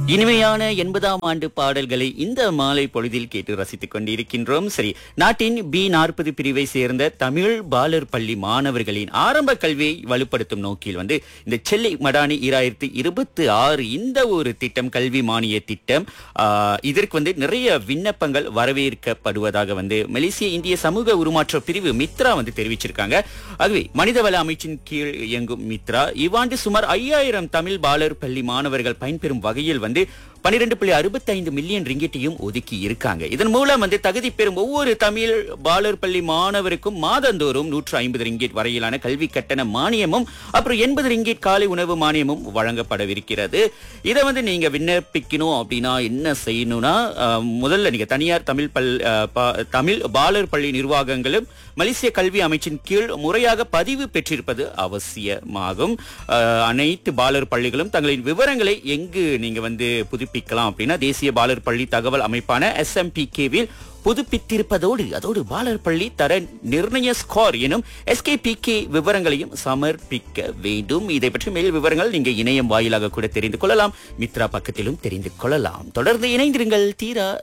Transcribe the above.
இனிமையான எண்பதாம் ஆண்டு பாடல்களை இந்த மாலை பொழுதில் கேட்டு ரசித்துக் கொண்டிருக்கின்றோம் சரி நாட்டின் பி நாற்பது பிரிவை சேர்ந்த தமிழ் பாலர் பள்ளி மாணவர்களின் ஆரம்ப கல்வியை வலுப்படுத்தும் நோக்கில் வந்து இந்த செல்லை மடானி இராயிரத்தி இருபத்தி ஆறு இந்த ஒரு திட்டம் கல்வி மானிய திட்டம் ஆஹ், இதற்கு வந்து நிறைய விண்ணப்பங்கள் வரவேற்கப்படுவதாக வந்து மலேசிய இந்திய சமூக உருமாற்ற பிரிவு மித்ரா வந்து தெரிவிச்சிருக்காங்க ஆகவே மனிதவள அமைச்சின் கீழ் இயங்கும் மித்ரா இவ்வாண்டு சுமார் ஐயாயிரம் தமிழ் பாலர் பள்ளி மாணவர்கள் பயன்பெறும் வகையில் வந்து பன்னிரெண்டு புள்ளி அறுபத்தைந்து மில்லியன் ரிங்கிட்டையும் ஒதுக்கி இருக்காங்க இதன் மூலம் வந்து தகுதி பெறும் ஒவ்வொரு தமிழ் பாலர் பள்ளி மாணவருக்கும் மாதந்தோறும் நூற்று ஐம்பது ரிங்கிட் வரையிலான கல்வி கட்டண மானியமும் அப்புறம் எண்பது ரிங்கிட் காலை உணவு மானியமும் வழங்கப்படவிருக்கிறது இதை வந்து நீங்க விண்ணப்பிக்கணும் அப்படின்னா என்ன செய்யணும்னா அஹ், முதல்ல நீங்க தனியார் தமிழ் பல் அஹ், பா- தமிழ் பாலர் பள்ளி நிர்வாகங்களும் மலேசிய கல்வி அமைச்சின் கீழ் முறையாக பதிவு பெற்றிருப்பது அவசியமாகும் அஹ், அனைத்து பாலர் பள்ளிகளும் தங்களின் விவரங்களை எங்கு நீங்க வந்து புதுப்பிக்கலாம் அப்படின்னா தேசிய பாலர் பள்ளி தகவல் அமைப்பான எஸ்எம்பிகேவில் புதுப்பித்திருப்பதோடு அதோடு பாலர் பள்ளி தர நிர்ணய ஸ்கோர் எனும் எஸ்கேபிகே விவரங்களையும் சமர்ப்பிக்க வேண்டும் இதை பற்றி மேல் விவரங்கள் நீங்க இணையம் வாயிலாக கூட தெரிந்து கொள்ளலாம் மித்ரா பக்கத்திலும் தெரிந்து கொள்ளலாம் தொடர்ந்து இணைந்திருங்கள் தீரா